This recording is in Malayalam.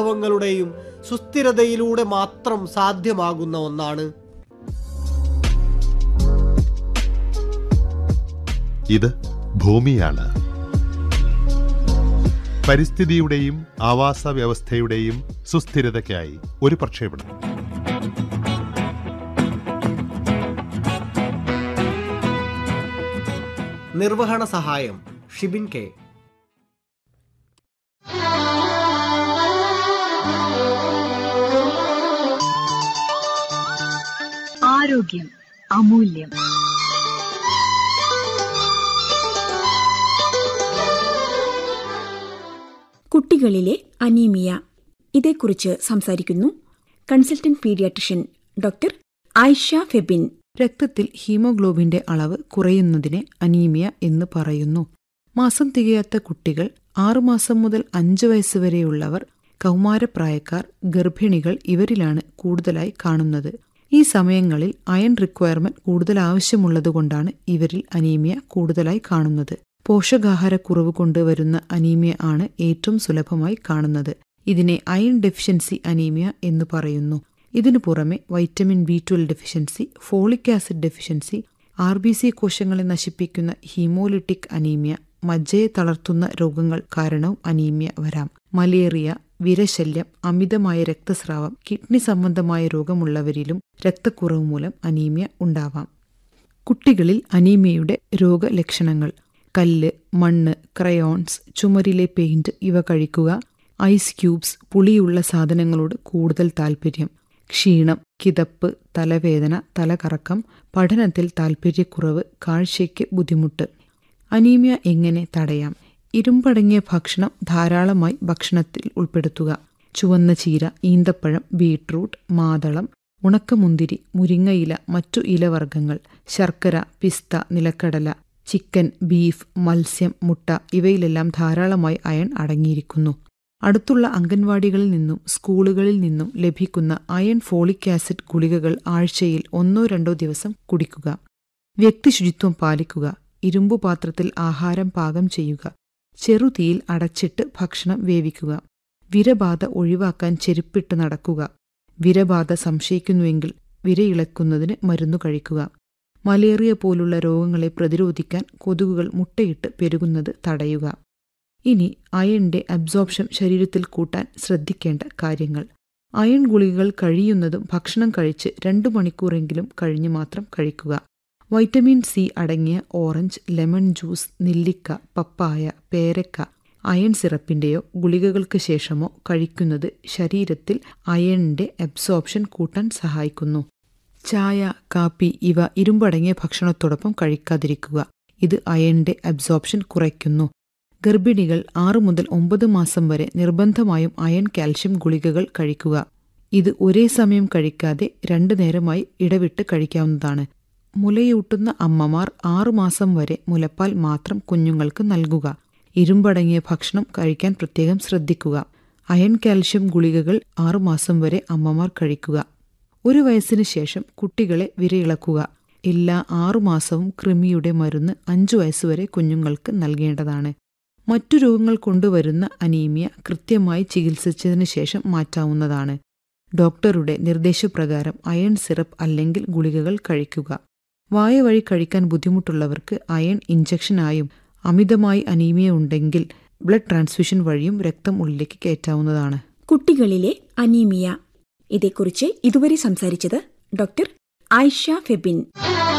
വിഭവങ്ങളുടെയും സുസ്ഥിരതയിലൂടെ മാത്രം സാധ്യമാകുന്ന ഒന്നാണ് ഇത് ഭൂമിയാണ് പരിസ്ഥിതിയുടെയും ആവാസ വ്യവസ്ഥയുടെയും സുസ്ഥിരതയ്ക്കായി ഒരു പ്രക്ഷേപണം നിർവഹണ സഹായം ഷിബിൻ കെ ആരോഗ്യം അമൂല്യം കുട്ടികളിലെ അനീമിയ ഇതേക്കുറിച്ച് സംസാരിക്കുന്നു consultant paediatrician doctor Ayisha Febin രക്തത്തിൽ ഹീമോഗ്ലോബിന്റെ അളവ് കുറയുന്നതിനെ അനീമിയ എന്ന് പറയുന്നു മാസം തികയാത്ത കുട്ടികൾ ആറുമാസം മുതൽ അഞ്ച് വയസ്സുവരെയുള്ളവർ കൗമാരപ്രായക്കാർ ഗർഭിണികൾ ഇവരിലാണ് കൂടുതലായി കാണുന്നത് ഈ സമയങ്ങളിൽ അയൺ റിക്വയർമെന്റ് കൂടുതൽ ആവശ്യമുള്ളതുകൊണ്ടാണ് ഇവരിൽ അനീമിയ കൂടുതലായി കാണുന്നത് പോഷകാഹാരക്കുറവ് കൊണ്ട് വരുന്ന അനീമിയ ആണ് ഏറ്റവും സുലഭമായി കാണുന്നത് ഇതിനെ അയൺ ഡെഫിഷ്യൻസി അനീമിയ എന്ന് പറയുന്നു ഇതിനു പുറമെ vitamin B twelve deficiency folic acid deficiency R B C കോശങ്ങളെ നശിപ്പിക്കുന്ന ഹീമോലിറ്റിക് അനീമിയ മജ്ജയെ തളർത്തുന്ന രോഗങ്ങൾ കാരണവും അനീമിയ വരാം മലേറിയ വിരശല്യം അമിതമായ രക്തസ്രാവം കിഡ്നി സംബന്ധമായ രോഗമുള്ളവരിലും രക്തക്കുറവ് മൂലം അനീമിയ ഉണ്ടാവാം കുട്ടികളിൽ അനീമിയയുടെ രോഗലക്ഷണങ്ങൾ കല്ല് മണ്ണ് ക്രയോൺസ് ചുമരിലെ പെയിന്റ് ഇവ കഴിക്കുക ഐസ് ക്യൂബ്സ് പുളിയുള്ള സാധനങ്ങളോട് കൂടുതൽ താൽപ്പര്യം ക്ഷീണം കിതപ്പ് തലവേദന തലകറക്കം പഠനത്തിൽ താൽപ്പര്യക്കുറവ് കാഴ്ചയ്ക്ക് ബുദ്ധിമുട്ട് അനീമിയ എങ്ങനെ തടയാം ഇരുമ്പടങ്ങിയ ഭക്ഷണം ധാരാളമായി ഭക്ഷണത്തിൽ ഉൾപ്പെടുത്തുക ചുവന്ന ചീര ഈന്തപ്പഴം ബീട്രൂട്ട് മാതളം ഉണക്കമുന്തിരി മുരിങ്ങയില മറ്റു ഇലവർഗ്ഗങ്ങൾ ശർക്കര പിസ്ത നിലക്കടല ചിക്കൻ ബീഫ് മത്സ്യം മുട്ട ഇവയിലെല്ലാം ധാരാളമായി അയൺ അടങ്ങിയിരിക്കുന്നു അടുത്തുള്ള അംഗൻവാടികളിൽ നിന്നും സ്കൂളുകളിൽ നിന്നും ലഭിക്കുന്ന അയൺ ഫോളിക് ആസിഡ് ഗുളികകൾ ആഴ്ചയിൽ ഒന്നോ രണ്ടോ ദിവസം കുടിക്കുക വ്യക്തിശുചിത്വം പാലിക്കുക ഇരുമ്പു പാത്രത്തിൽ ആഹാരം പാകം ചെയ്യുക ചെറുതീയിൽ അടച്ചിട്ട് ഭക്ഷണം വേവിക്കുക വിരബാധ ഒഴിവാക്കാൻ ചെരുപ്പിട്ട് നടക്കുക വിരബാധ സംശയിക്കുന്നുവെങ്കിൽ വിരയിളക്കുന്നതിന് മരുന്നു കഴിക്കുക മലേറിയ പോലുള്ള രോഗങ്ങളെ പ്രതിരോധിക്കാൻ കൊതുകുകൾ മുട്ടയിട്ട് പെരുകുന്നത് തടയുക ഇനി അയണിന്റെ അബ്സോർപ്ഷൻ ശരീരത്തിൽ കൂട്ടാൻ ശ്രദ്ധിക്കേണ്ട കാര്യങ്ങൾ അയൺ ഗുളികകൾ കഴിയുന്നതും ഭക്ഷണം കഴിച്ച് രണ്ടു മണിക്കൂറെങ്കിലും കഴിഞ്ഞ് മാത്രം കഴിക്കുക വൈറ്റമിൻ സി അടങ്ങിയ ഓറഞ്ച് ലെമൺ ജ്യൂസ് നെല്ലിക്ക പപ്പായ പേരക്ക അയൺ സിറപ്പിന്റെയോ ഗുളികകൾക്ക് ശേഷമോ കഴിക്കുന്നത് ശരീരത്തിൽ അയണിന്റെ അബ്സോർപ്ഷൻ കൂട്ടാൻ സഹായിക്കുന്നു ചായ കാപ്പി ഇവ ഇരുമ്പടങ്ങിയ ഭക്ഷണത്തോടൊപ്പം കഴിക്കാതിരിക്കുക ഇത് അയണിന്റെ അബ്സോർപ്ഷൻ കുറയ്ക്കുന്നു ഗർഭിണികൾ ആറു മുതൽ ഒമ്പത് മാസം വരെ നിർബന്ധമായും അയൺ കാൽഷ്യം ഗുളികകൾ കഴിക്കുക ഇത് ഒരേ സമയം കഴിക്കാതെ രണ്ടു നേരമായി ഇടവിട്ട് കഴിക്കാവുന്നതാണ് മുലയൂട്ടുന്ന അമ്മമാർ ആറുമാസം വരെ മുലപ്പാൽ മാത്രം കുഞ്ഞുങ്ങൾക്ക് നൽകുക ഇരുമ്പടങ്ങിയ ഭക്ഷണം കഴിക്കാൻ പ്രത്യേകം ശ്രദ്ധിക്കുക അയൺ കാൽഷ്യം ഗുളികകൾ ആറുമാസം വരെ അമ്മമാർ കഴിക്കുക ഒരു വയസ്സിന് ശേഷം കുട്ടികളെ വിരയിളക്കുക എല്ലാ ആറുമാസവും കൃമിയുടെ മരുന്ന് അഞ്ചു വയസ്സുവരെ കുഞ്ഞുങ്ങൾക്ക് നൽകേണ്ടതാണ് മറ്റു രോഗങ്ങൾ കൊണ്ടുവരുന്ന അനീമിയ കൃത്യമായി ചികിത്സിച്ചതിന് ശേഷം മാറ്റാവുന്നതാണ് ഡോക്ടറുടെ നിർദ്ദേശപ്രകാരം അയൺ സിറപ്പ് അല്ലെങ്കിൽ ഗുളികകൾ കഴിക്കുക വായ വഴി കഴിക്കാൻ ബുദ്ധിമുട്ടുള്ളവർക്ക് അയൺ ഇഞ്ചക്ഷനായും അമിതമായി അനീമിയ ഉണ്ടെങ്കിൽ ബ്ലഡ് ട്രാൻസ്ഫ്യൂഷൻ വഴിയും രക്തം ഉള്ളിലേക്ക് കയറ്റാവുന്നതാണ് കുട്ടികളിലെ അനീമിയ ഇതേക്കുറിച്ച് ഇതുവരെ സംസാരിച്ചത് ഡോക്ടർ ആയിഷ ഫെബിൻ